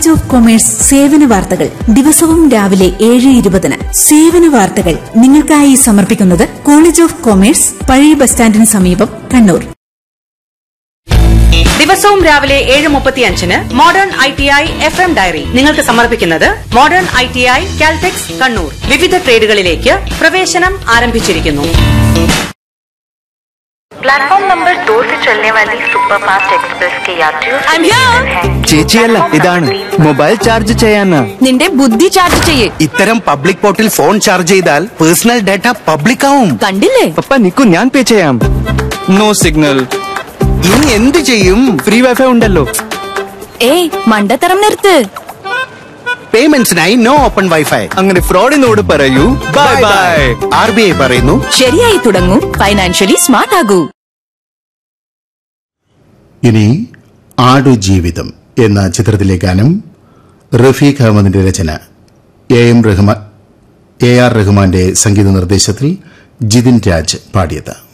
college of commerce സേവന വാർത്തകൾ ദിവസവും രാവിലെ ഏഴ് ഇരുപതിന് സേവന വാർത്തകൾ നിങ്ങൾക്കായി സമർപ്പിക്കുന്നത് കോളേജ് ഓഫ് കൊമേഴ്സ് പഴയ ബസ് സ്റ്റാൻഡിന് സമീപം കണ്ണൂർ ദിവസവും രാവിലെ ഏഴ് മുപ്പത്തിയഞ്ചിന് modern I T I F M diary നിങ്ങൾക്ക് സമർപ്പിക്കുന്നത് modern I T I Caltex Kannur വിവിധ ട്രേഡുകളിലേക്ക് പ്രവേശനം ആരംഭിച്ചിരിക്കുന്നു प्लेटफॉर्म नंबर दो से चलने वाली सुपरफास्ट एक्सप्रेस के यात्रियों से निवेदन है ചേച്ചിയല്ല ഇതാണ് മൊബൈൽ ചാർജ് ചെയ്യാനാ നിന്റെ ബുദ്ധി ചാർജ് ചെയ്യേ ഇത്തരം പബ്ലിക് പോർട്ടിൽ ഫോൺ ചാർജ് ചെയ്താൽ പേഴ്സണൽ ഡാറ്റ പബ്ലിക് ആവും കണ്ടില്ലേ പപ്പ നിക്കു ഞാൻ പേ ചെയ്യാം നോ സിഗ്നൽ ഇനി എന്ത് ചെയ്യും ഫ്രീ വൈഫൈ ഉണ്ടല്ലോ ഏയ് മണ്ടത്തരം നിർത്ത് പേയ്മെന്റ്സിനായി നോ ഓപ്പൺ വൈഫൈ അങ്ങനെ ഫ്രോഡിനോട് പറയൂ bye bye R B I പറയുന്നു ശരിയായി തുടങ്ങൂ ഫൈനാൻഷ്യലി സ്മാർട്ട് ആകൂ ഇനി ആടുജീവിതം എന്ന ചിത്രത്തിലെ ഗാനം റഫീഖ് അഹമ്മദിന്റെ രചന A M Rahman A R റഹ്മാന്റെ സംഗീത നിർദ്ദേശത്തിൽ ജിതിൻ രാജ് പാടിയത്